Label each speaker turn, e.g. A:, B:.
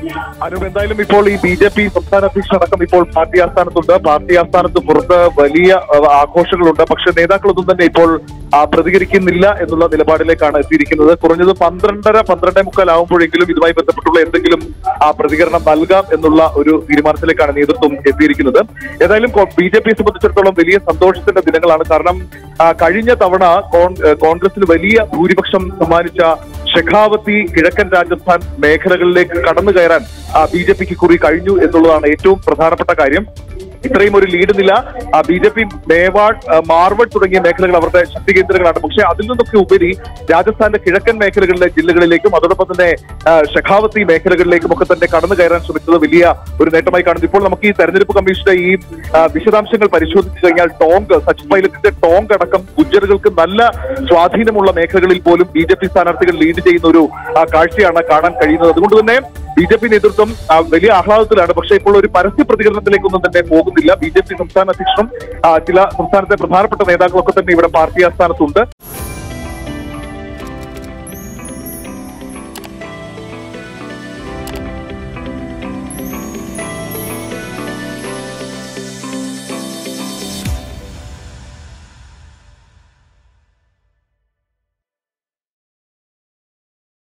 A: അനുപ് എന്തായാലും ഇപ്പോൾ ഈ ബി ജെ പി സംസ്ഥാന അധ്യക്ഷനടക്കം ഇപ്പോൾ പാർട്ടി ആസ്ഥാനത്തുണ്ട് പാർട്ടി ആസ്ഥാനത്ത് പുറത്ത് വലിയ അഹ്, ആഘോഷങ്ങളുണ്ട് പക്ഷെ നേതാക്കളൊന്നും തന്നെ ഇപ്പോൾ ആ, പ്രതികരിക്കുന്നില്ല എന്നുള്ള നിലപാടിലേക്കാണ് എത്തിയിരിക്കുന്നത് കുറഞ്ഞത് പന്ത്രണ്ടര പന്ത്രണ്ടേ മുക്കാൽ ആകുമ്പോഴെങ്കിലും ഇതുമായി ബന്ധപ്പെട്ടുള്ള എന്തെങ്കിലും ആ പ്രതികരണം നൽകാം എന്നുള്ള ഒരു തീരുമാനത്തിലേക്കാണ് നേതൃത്വം എത്തിയിരിക്കുന്നത് ഏതായാലും ബി ജെ പിയെ സംബന്ധിച്ചിടത്തോളം വലിയ സന്തോഷത്തിന്റെ ദിനങ്ങളാണ് കാരണം ആ, കഴിഞ്ഞ തവണ കോൺ- ഏഹ്, കോൺഗ്രസിന് വലിയ ഭൂരിപക്ഷം സമ്മാനിച്ച ഷെഖാവത്തി കിഴക്കൻ രാജസ്ഥാൻ മേഖലകളിലേക്ക് കടന്നു കയറാൻ ബി ജെ പിക്ക് കുറി കഴിഞ്ഞു എന്നുള്ളതാണ് ഏറ്റവും പ്രധാനപ്പെട്ട കാര്യം ഇത്രയും ഒരു ലീഡ് നില ബി ജെ പി മേവാഡ് ആ, മാർവഡ് തുടങ്ങിയ മേഖലകൾ അവരുടെ ശക്തി കേന്ദ്രങ്ങളാണ് പക്ഷെ അതിൽ നിന്നൊക്കെ ഉപരി രാജസ്ഥാന്റെ കിഴക്കൻ മേഖലകളിലെ ജില്ലകളിലേക്കും അതോടൊപ്പം തന്നെ ആ, ഷെഖാവത്തി മേഖലകളിലേക്കും ഒക്കെ തന്നെ കടന്നു കയറാൻ ശ്രമിച്ചത് വലിയ ഒരു നേട്ടമായി കാണുന്നു ഇപ്പോൾ നമുക്ക് ഈ തെരഞ്ഞെടുപ്പ് കമ്മീഷന്റെ ഈ ആ, വിശദാംശങ്ങൾ പരിശോധിച്ചു കഴിഞ്ഞാൽ ടോങ്ക് സച്ച് പൈലറ്റിന്റെ ടോങ്ക് അടക്കം ഗുജ്ജറുകൾക്ക് നല്ല സ്വാധീനമുള്ള മേഖലകളിൽ പോലും ബി ജെ പി സ്ഥാനാർത്ഥികൾ ലീഡ് ചെയ്യുന്ന ഒരു ആ, കാഴ്ചയാണ് കാണാൻ കഴിയുന്നത് അതുകൊണ്ട് തന്നെ ബി ജെ പി നേതൃത്വം ആ, വലിയ ആഹ്ലാദത്തിലാണ് പക്ഷേ ഇപ്പോൾ ഒരു പരസ്യ പ്രതികരണത്തിലേക്കൊന്നും തന്നെ പോകുന്നില്ല ബി ജെ പി സംസ്ഥാന അധ്യക്ഷനും ആ, ചില സംസ്ഥാനത്തെ പ്രധാനപ്പെട്ട നേതാക്കളൊക്കെ തന്നെ ഇവിടെ പാർട്ടി ആസ്ഥാനത്തുണ്ട്